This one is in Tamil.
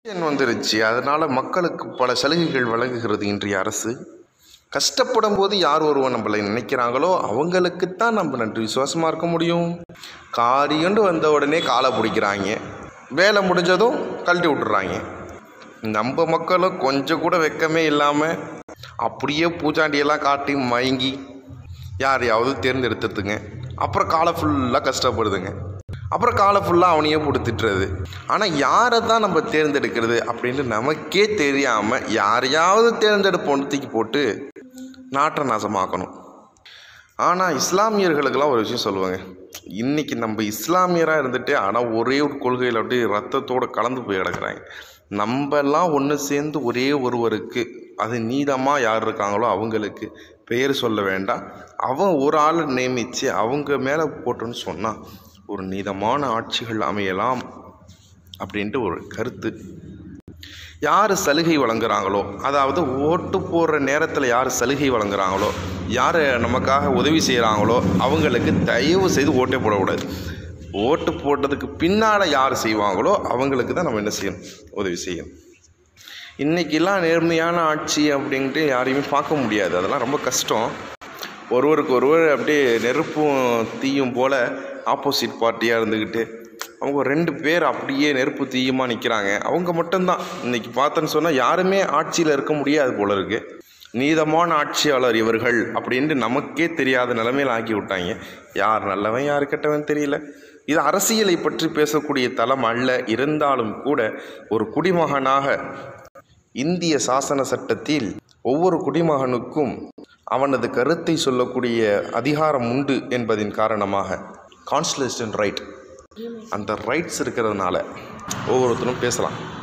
எண் வந்துருச்சு அதனால் மக்களுக்கு பல சலுகைகள் வழங்குகிறது இன்றைய அரசு கஷ்டப்படும் போது யார் ஒருவன் நம்மளை நினைக்கிறாங்களோ அவங்களுக்குத்தான் நம்ம நன்றி விசுவாசமாக இருக்க முடியும் காரியண்டு வந்த உடனே காலை பிடிக்கிறாங்க வேலை முடிஞ்சதும் கழட்டி விட்டுறாங்க நம்ம மக்களும் கொஞ்சம் கூட வெக்கமே இல்லாமல் அப்படியே பூச்சாண்டியெல்லாம் காட்டி மயங்கி யாரையாவது தேர்ந்தெடுத்துட்டுங்க அப்புறம் காலை ஃபுல்லாக கஷ்டப்படுதுங்க அப்புறம் காலை ஃபுல்லாக அவனையே கொடுத்துட்டுறது ஆனால் யாரை தான் நம்ம தேர்ந்தெடுக்கிறது அப்படின்ட்டு நமக்கே தெரியாமல் யாரையாவது தேர்ந்தெடுப்போன்னு தூக்கி போட்டு நாட்டை நாசமாக்கணும் ஆனால் இஸ்லாமியர்களுக்கெல்லாம் ஒரு விஷயம் சொல்லுவாங்க இன்றைக்கி நம்ம இஸ்லாமியராக இருந்துட்டு ஆனால் ஒரே ஒரு கொள்கையில் அப்படியே ரத்தத்தோடு கலந்து போய் கிடக்குறாங்க நம்மெல்லாம் ஒன்று சேர்ந்து ஒரே ஒருவருக்கு அது நீதமாக யார் இருக்காங்களோ அவங்களுக்கு பெயர் சொல்ல வேண்டாம் அவன் ஒரு ஆளை நியமித்து அவங்க மேலே போட்டோன்னு சொன்னால் ஒரு நீதமான ஆட்சிகள் அமையலாம் அப்படின்ட்டு ஒரு கருத்து யார் சலுகை வழங்குறாங்களோ அதாவது ஓட்டு போடுற நேரத்தில் யார் சலுகை வழங்குறாங்களோ யார் நமக்காக உதவி செய்கிறாங்களோ அவங்களுக்கு தயவு செய்து ஓட்டே போடக்கூடாது ஓட்டு போட்டதுக்கு பின்னால் யார் செய்வாங்களோ அவங்களுக்கு தான் நம்ம என்ன செய்யணும் உதவி செய்யணும் இன்றைக்கெல்லாம் நேர்மையான ஆட்சி அப்படின்ட்டு யாரையுமே பார்க்க முடியாது அதெல்லாம் ரொம்ப கஷ்டம் ஒருவருக்கு ஒருவர் அப்படியே நெருப்பும் தீயும் போல் ஆப்போசிட் பார்ட்டியாக இருந்துக்கிட்டு அவங்க ரெண்டு பேர் அப்படியே நெருப்பு தீயுமா நிற்கிறாங்க அவங்க மட்டும்தான் இன்றைக்கி பார்த்தேன்னு சொன்னால் யாருமே ஆட்சியில் இருக்க முடியாது போல இருக்கு நீதமான ஆட்சியாளர் இவர்கள் அப்படின்ட்டு நமக்கே தெரியாத நிலைமையில் ஆக்கி விட்டாங்க யார் நல்லவன் யார் கெட்டவன் தெரியல இது அரசியலை பற்றி பேசக்கூடிய தளம் அல்ல இருந்தாலும் கூட ஒரு குடிமகனாக இந்திய சாசன சட்டத்தில் ஒவ்வொரு குடிமகனுக்கும் அவனது கருத்தை சொல்லக்கூடிய அதிகாரம் உண்டு என்பதின் காரணமாக கான்ஸ்டியூஷன் ரைட் அந்த ரைட்ஸ் இருக்கிறதுனால ஒவ்வொருத்தரும் பேசலாம்